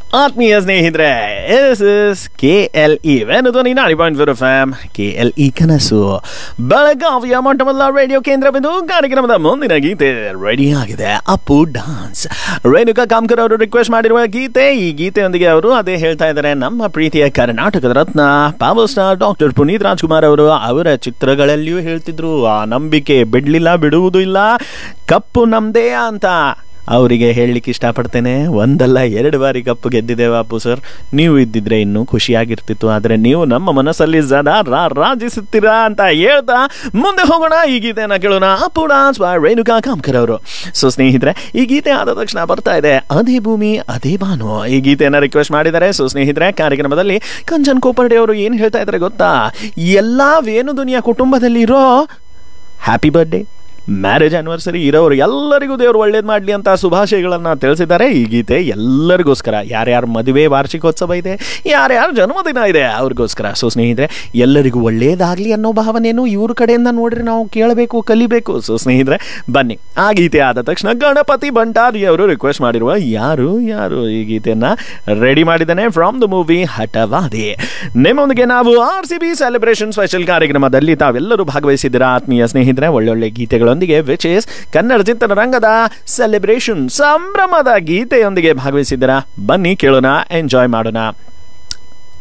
ಆತ್ಮೀಯ ಸ್ನೇಹಿತರೆ S S K L E Dhwani ನಾಡಿ point four F M K L E ಕನಸು ಬೆಳಗಾವಿಯ ಮೊಟ್ಟಮೊದಲ ರೇಡಿಯೋ ಕೇಂದ್ರ ಬಿಂದು ಕಾರ್ಯಕ್ರಮದ ಮುಂದಿನ ಗೀತೆ ರೆಡಿ ಆಗಿದೆ ಅಪ್ಪು ಡಾನ್ಸ್ ರೇಣುಕಾ ಕಾಮ್ಕರ್ ಅವರು ರಿಕ್ವೆಸ್ಟ್ ಮಾಡಿರುವ ಗೀತೆ ಈ ಗೀತೆಯೊಂದಿಗೆ ಅವರು ಅದೇ ಹೇಳ್ತಾ ಇದ್ದಾರೆ ನಮ್ಮ ಪ್ರೀತಿಯ ಕರ್ನಾಟಕದ ರತ್ನ power star doctor Puneeth Rajkumar ಅವರು ಅವರ ಚಿತ್ರಗಳಲ್ಲಿಯೂ ಹೇಳ್ತಿದ್ರು ಆ ನಂಬಿಕೆ ಬಿಡ್ಲಿಲ್ಲ ಬಿಡುವುದೂ ಇಲ್ಲ ಕಪ್ಪು ನಮ್ದೇ ಅಂತ ಅವರಿಗೆ ಹೇಳಲಿಕ್ಕೆ ಇಷ್ಟಪಡ್ತೇನೆ ಒಂದಲ್ಲ ಎರಡು ಬಾರಿ ಕಪ್ಪು ಗೆದ್ದಿದ್ದೇವೆ ಅಪ್ಪು ಸರ್ ನೀವು ಇದ್ದಿದ್ರೆ ಇನ್ನೂ ಖುಷಿಯಾಗಿರ್ತಿತ್ತು ಆದರೆ ನೀವು ನಮ್ಮ ಮನಸ್ಸಲ್ಲಿ ಸದಾ ರಾ ರಾಜಿಸುತ್ತೀರಾ ಅಂತ ಹೇಳ್ತಾ ಮುಂದೆ ಹೋಗೋಣ ಈ ಗೀತೆಯನ್ನು ಕೇಳೋಣ ಅಪ್ಪು ಡಾನ್ಸ್ ಬೈ ರೇಣುಕಾ ಕಾಮ್ಕರ್ ಅವರು ಸೊ ಸ್ನೇಹಿತರೆ ಈ ಗೀತೆ ಆದ ತಕ್ಷಣ ಬರ್ತಾ ಇದೆ ಅದೇ ಭೂಮಿ ಅದೇ ಬಾನು ಈ ಗೀತೆಯನ್ನು ರಿಕ್ವೆಸ್ಟ್ ಮಾಡಿದ್ದಾರೆ ಸೊ ಸ್ನೇಹಿತರೆ ಕಾರ್ಯಕ್ರಮದಲ್ಲಿ ಕಂಚನ್ ಕೋಪರ್ಡೆ ಅವರು ಏನು ಹೇಳ್ತಾ ಇದ್ದಾರೆ ಗೊತ್ತಾ ಎಲ್ಲ ವೇಣು ದುನಿಯಾ ಕುಟುಂಬದಲ್ಲಿ ಇರೋ ಹ್ಯಾಪಿ ಬರ್ಡೇ ಮ್ಯಾರೇಜ್ ಆನಿವರ್ಸರಿ ಇರೋರು ಎಲ್ಲರಿಗೂ ದೇವರು ಒಳ್ಳೇದು ಮಾಡಲಿ ಅಂತ ಶುಭಾಶಯಗಳನ್ನು ತಿಳಿಸಿದ್ದಾರೆ ಈ ಗೀತೆ ಎಲ್ಲರಿಗೋಸ್ಕರ ಯಾರ್ಯಾರ ಮದುವೆ ವಾರ್ಷಿಕೋತ್ಸವ ಇದೆ ಯಾರ್ಯಾರ ಜನ್ಮದಿನ ಇದೆ ಅವ್ರಿಗೋಸ್ಕರ ಸೊ ಸ್ನೇಹಿತರೆ ಎಲ್ಲರಿಗೂ ಒಳ್ಳೇದಾಗಲಿ ಅನ್ನೋ ಭಾವನೆಯನ್ನು ಇವ್ರ ಕಡೆಯಿಂದ ನೋಡ್ರಿ ನಾವು ಕೇಳಬೇಕು ಕಲಿಬೇಕು ಸೊ ಸ್ನೇಹಿತರೆ ಬನ್ನಿ ಆ ಗೀತೆ ಆದ ತಕ್ಷಣ ಗಣಪತಿ ಭಂಡಾರಿ ಅವರು ರಿಕ್ವೆಸ್ಟ್ ಮಾಡಿರುವ ಯಾರು ಯಾರು ಈ ಗೀತೆಯನ್ನ ರೆಡಿ ಮಾಡಿದ್ದಾನೆ ಫ್ರಮ್ ದ ಮೂವಿ ಹಠವಾದಿ ನಿಮ್ಮೊಂದಿಗೆ ನಾವು R C B celebration special ಕಾರ್ಯಕ್ರಮದಲ್ಲಿ ತಾವೆಲ್ಲರೂ ಭಾಗವಹಿಸಿದ್ದೀರಾ ಆತ್ಮೀಯ ಸ್ನೇಹಿತರೆ ಒಳ್ಳೊಳ್ಳೆ ಗೀತೆಗಳೊಂದಿಗೆ ವಿಚ್ ಇಸ್ ಕನ್ನಡ ಚಿತ್ರರಂಗದ ಸೆಲೆಬ್ರೇಷನ್ ಸಂಭ್ರಮದ ಗೀತೆಯೊಂದಿಗೆ ಭಾಗವಹಿಸಿದ್ದೀರಾ ಬನ್ನಿ ಕೇಳೋಣ ಎಂಜಾಯ್ ಮಾಡೋಣ